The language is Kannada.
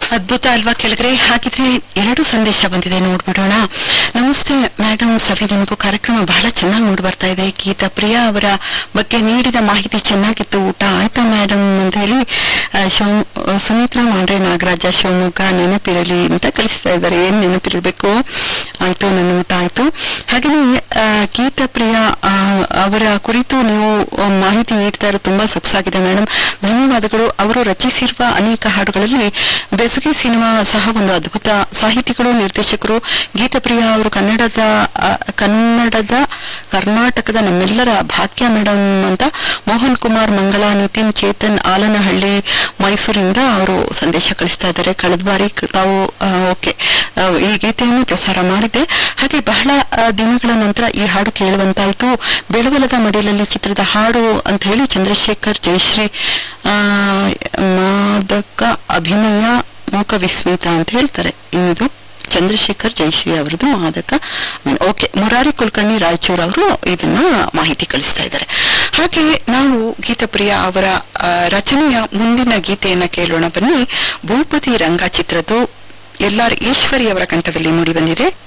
ಅದ್ಭುತ ಅಲ್ವಾ ಕೆಳಗರೆ ಹಾಗಿದ್ರೆ ಎರಡು ಸಂದೇಶ ಬಂದಿದೆ ನೋಡ್ಬಿಡೋಣ ನಮಸ್ತೆ ಮೇಡಮ್ ಸವಿ ನೆನಪು ಕಾರ್ಯಕ್ರಮ ಬಹಳ ಚೆನ್ನಾಗಿ ಮೂಡಿ ಬರ್ತಾ ಇದೆ ಗೀತಾ ಪ್ರಿಯಾ ಅವರ ಬಗ್ಗೆ ನೀಡಿದ ಮಾಹಿತಿ ಚೆನ್ನಾಗಿತ್ತು ಊಟ ಆಯ್ತಾ ಮೇಡಮ್ ಅಂತ ಹೇಳಿ ಆ, ಶಿವ ಸುಮಿತ್ರಾ ಮಾಂಡ್ರೆ ನಾಗರಾಜ ಶಿವಮೊಗ್ಗ ನೆನಪಿರಲಿ ಅಂತ ಕಳಿಸ್ತಾ ಇದ್ದಾರೆ ಏನ್ ನೆನಪಿರಬೇಕು ಆಯ್ತು ನನ್ನ ಊಟ ಆಯ್ತು ಹಾಗೆಯೇ ಆ, ಗೀತಾ ಪ್ರಿಯಾ ಆ, ಅವರ ಕುರಿತು ನೀವು ಆ, ಮಾಹಿತಿ ನೀಡ್ತಾ ಇರೋದು ತುಂಬಾ ಸೊಗಸಾಗಿದೆ ಮೇಡಮ್ ಧನ್ಯವಾದಗಳು ಅವರು ರಚಿಸಿರುವ ಅನೇಕ ಹಾಡುಗಳಲ್ಲಿ ಬೆಸುಗೆ ಸಿನಿಮಾ ಸಹ ಒಂದು ಅದ್ಭುತ ಸಾಹಿತಿಗಳು ನಿರ್ದೇಶಕರು ಗೀತಪ್ರಿಯ ಅವರು ಕನ್ನಡದ ಆ, ಕನ್ನಡದ ಕರ್ನಾಟಕದ ನಮ್ಮೆಲ್ಲರ ಭಾಗ್ಯ ಮೇಡಮ್ ಅಂತ ಮೋಹನ್ ಕುಮಾರ್ ಮಂಗಳ ನಿತಿನ್ ಚೇತನ್ ಆಲನಹಳ್ಳಿ ಮೈಸೂರಿಂದ ಅವರು ಸಂದೇಶ ಕಳಿಸ್ತಾ ಇದ್ದಾರೆ ಕಳೆದ ಬಾರಿ ಕ- ತಾವು ಆ, ಓಕೆ ಆ, ಈ ಗೀತೆಯನ್ನು ಪ್ರಸಾರ ಮಾಡಿದ್ದೆ ಹಾಗೆ ಬಹಳ ಆ, ದಿನಗಳ ನಂತರ ಈ ಹಾಡು ಕೇಳುವಂತಾಯ್ತು ಬೆಳವಲದ ಮಡಿಲಲ್ಲಿ ಚಿತ್ರದ ಹಾಡು ಅಂತ ಹೇಳಿ ಚಂದ್ರಶೇಖರ್ ಜಯಶ್ರೀ ಆ, ಮಾದಕ ಅಭಿನಯ ಮೂಕ ವಿಸ್ಮಿತ ಅಂತ ಹೇಳ್ತಾರೆ ಇನ್ನಿದು ಚಂದ್ರಶೇಖರ್ ಜಯಶ್ರೀ ಅವರದ್ದು ಮಾದಕ ಓಕೆ ಮುರಾರಿ ಕುಲಕರ್ಣಿ ರಾಯಚೂರ್ ಅವರು ಇದನ್ನ ಮಾಹಿತಿ ಕಳಿಸ್ತಾ ಇದ್ದಾರೆ ಹಾಗೆ ನಾವು ಗೀತಪ್ರಿಯ ಅವರ ಆ, ರಚನೆಯ ಮುಂದಿನ ಗೀತೆಯನ್ನ ಕೇಳೋಣ ಬನ್ನಿ ಭೂಪತಿ ರಂಗ ಚಿತ್ರದ್ದು ಎಲ್ಲಾರ್ ಈಶ್ವರಿ ಅವರ ಕಂಠದಲ್ಲಿ ಮೂಡಿ ಬಂದಿದೆ